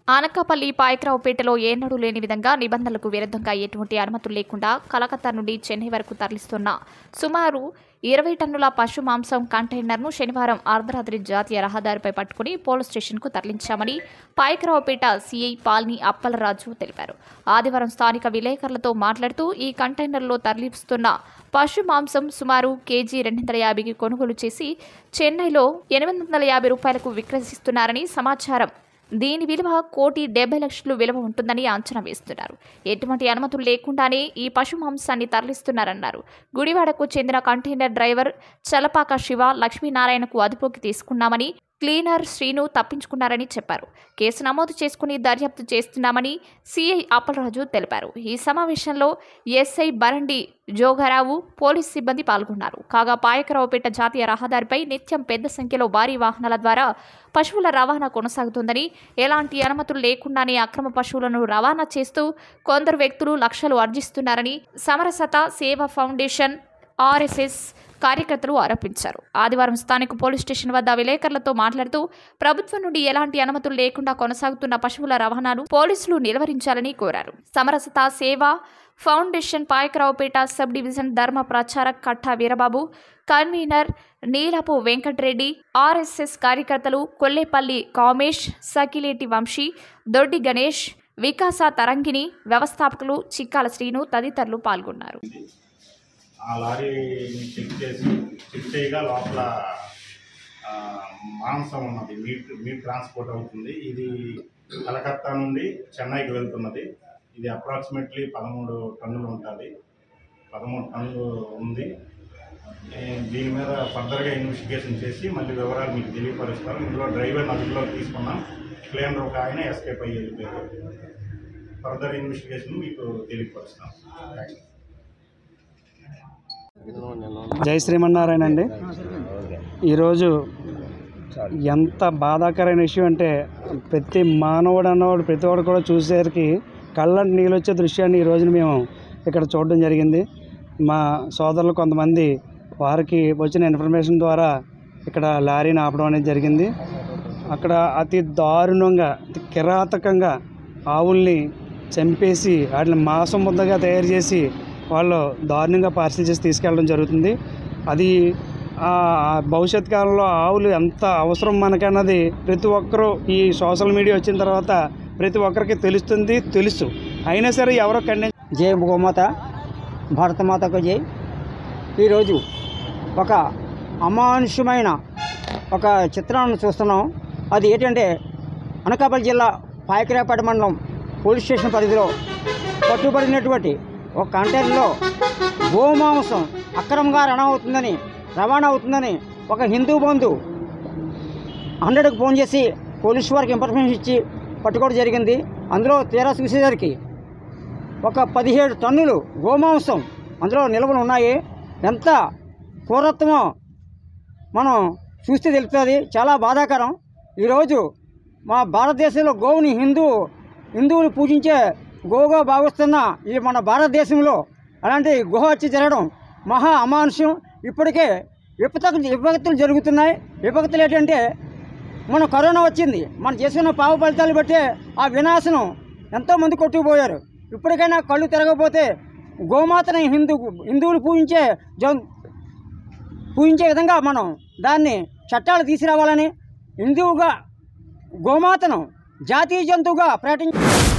ఆనకాపల్లి పాయకరావుపేటలో ఏనాడు లేని విధంగా నిబంధనలకు విరుద్ధంగా ఎటువంటి అనుమతులు లేకుండా కలకత్తా నుండి చెన్నై వరకు తరలిస్తున్న సుమారు ఇరవై టన్నుల పశు మాంసం కంటైనర్ను శనివారం అర్ధరాత్రి జాతీయ రహదారిపై పట్టుకుని పోలీస్ స్టేషన్కు తరలించామని పాయకరావుపేట సీఐ పాల్ని అప్పలరాజు తెలిపారు ఆదివారం స్థానిక విలేకరులతో మాట్లాడుతూ ఈ కంటైనర్లో తరలిస్తున్న పశు మాంసం సుమారు కేజీ రెండు వందల యాభైకి కొనుగోలు చేసి చెన్నైలో ఎనిమిది వందల యాభై రూపాయలకు విక్రయిస్తున్నారని సమాచారం దీని విలువ కోటి డెబ్బై లక్షలు విలువ ఉంటుందని అంచనా వేస్తున్నారు ఎటువంటి అనుమతులు లేకుండానే ఈ పశు మాంసాన్ని తరలిస్తున్నారన్నారు గుడివాడకు చెందిన కంటైనర్ డ్రైవర్ చలపాక శివ లక్ష్మీనారాయణకు అదుపులోకి తీసుకున్నామని క్లీనర్ శ్రీను తప్పించుకున్నారని చెప్పారు కేసు నమోదు చేసుకుని దర్యాప్తు చేస్తున్నామని సిఐ అప్పలరాజు తెలిపారు ఈ సమావేశంలో ఎస్ఐ బరండి జోగారావు పోలీస్ సిబ్బంది పాల్గొన్నారు కాగా పాయకరావుపేట జాతీయ రహదారిపై నిత్యం పెద్ద సంఖ్యలో భారీ వాహనాల ద్వారా పశువుల రవాణా కొనసాగుతుందని ఎలాంటి అనుమతులు లేకుండానే అక్రమ పశువులను రవాణా చేస్తూ కొందరు వ్యక్తులు లక్షలు ఆర్జిస్తున్నారని సమరసత సేవ ఫౌండేషన్ ఆర్ఎస్ఎస్ కార్యకర్తలు ఆరోపించారు ఆదివారం స్థానిక పోలీస్ స్టేషన్ వద్ద విలేకరులతో మాట్లాడుతూ ప్రభుత్వం నుండి ఎలాంటి అనుమతులు లేకుండా కొనసాగుతున్న పశువుల రవాణాను పోలీసులు నిలువరించాలని కోరారు సమరసత సేవ ఫౌండేషన్ పాయకరావుపేట సబ్ డివిజన్ ధర్మ ప్రచారక్ కట్టా వీరబాబు కన్వీనర్ నీలపు వెంకటరెడ్డి ఆర్ఎస్ఎస్ కార్యకర్తలు కొల్లేపల్లి కామేష్ సకిలేటి వంశీ దొడ్డి గణేష్ వికాస తరంగిణి వ్యవస్థాపకులు చిక్కాల శ్రీను తదితరులు పాల్గొన్నారు ఆ లారీని చెక్ చేసి చెక్ చేయగా లోపల ఆ, మాంసం ఉన్నది మీట్ మీట్ ట్రాన్స్పోర్ట్ అవుతుంది ఇది కలకత్తా నుండి చెన్నైకి వెళ్తున్నది ఇది అప్రాక్సిమేట్లీ పదమూడు టన్నులు ఉంటుంది పదమూడు టన్నులు ఉంది ఏ, దీని మీద ఫర్దర్గా ఇన్వెస్టిగేషన్ చేసి మళ్ళీ వివరాలు మీకు తెలియపరుస్తాం ఇందులో డ్రైవర్ అదుపులోకి తీసుకున్నాం క్లీనర్ ఒక ఆయన ఎస్కేప్ అయ్యి వెళ్ళిపోయారు ఫర్దర్ ఇన్వెస్టిగేషన్ మీకు తెలియపరుస్తాం థ్యాంక్ యూ జై శ్రీమన్నారాయణ అండి ఈరోజు ఎంత బాధాకరమైన విషయం అంటే ప్రతి మానవుడు అన్నవాడు ప్రతి వాడు కూడా చూసేసరికి కళ్ళంటి నీళ్ళు వచ్చే దృశ్యాన్ని ఈ రోజున మేము ఇక్కడ చూడడం జరిగింది మా సోదరులు కొంతమంది వారికి వచ్చిన ఇన్ఫర్మేషన్ ద్వారా ఇక్కడ లారీని ఆపడం అనేది జరిగింది అక్కడ అతి దారుణంగా అతి కిరాతకంగా ఆవుల్ని చంపేసి వాటిని మాంసం ముద్దగా తయారు చేసి వాళ్ళు దారుణంగా పార్సిల్ చేసి తీసుకెళ్ళడం జరుగుతుంది అది ఆ భవిష్యత్ కాలంలో ఆవులు ఎంత అవసరం మనకన్నది ప్రతి ఒక్కరూ ఈ సోషల్ మీడియా వచ్చిన తర్వాత ప్రతి ఒక్కరికి తెలుస్తుంది తెలుసు అయినా సరే ఎవరో ఖండి జై గోమాత భారతమాతకు జై ఈరోజు ఒక అమానుషమైన ఒక చిత్రాన్ని చూస్తున్నాం అది ఏంటంటే అనకాపల్లి జిల్లా పాయకరాపేట మండలం పోలీస్ స్టేషన్ పరిధిలో పట్టుబడినటువంటి ఒక కంటైనర్లో గోమాంసం అక్రమంగా రవాణా అవుతుందని రవాణా అవుతుందని ఒక హిందూ బంధు హండ్రెడ్కి ఫోన్ చేసి పోలీసు వారికి ఇన్ఫర్మేషన్ ఇచ్చి పట్టుకోవడం జరిగింది అందులో తీరా చూసేసరికి ఒక పదిహేడు టన్నులు గోమాంసం అందులో నిల్వలు ఉన్నాయి ఎంత క్రూరత్వమో మనం చూస్తే తెలుస్తుంది చాలా బాధాకరం ఈరోజు మా భారతదేశంలో గోవుని హిందూ హిందువులు పూజించే గోగా భావిస్తున్న ఈ మన భారతదేశంలో అలాంటి గుహ వచ్చి జరగడం మహా అమానుష్యం ఇప్పటికే విపత్తు విపత్తులు జరుగుతున్నాయి విపత్తులు ఏంటంటే మన కరోనా వచ్చింది మనం చేసుకున్న పావ ఫలితాలు బట్టే ఆ వినాశనం ఎంతోమంది కొట్టుకుపోయారు ఇప్పటికైనా కళ్ళు తిరగకపోతే గోమాతని హిందూ హిందువులు పూజించే జం పూజించే విధంగా మనం దాన్ని చట్టాలు తీసుకురావాలని హిందువుగా గోమాతను జాతీయ జంతువుగా ప్రకటించి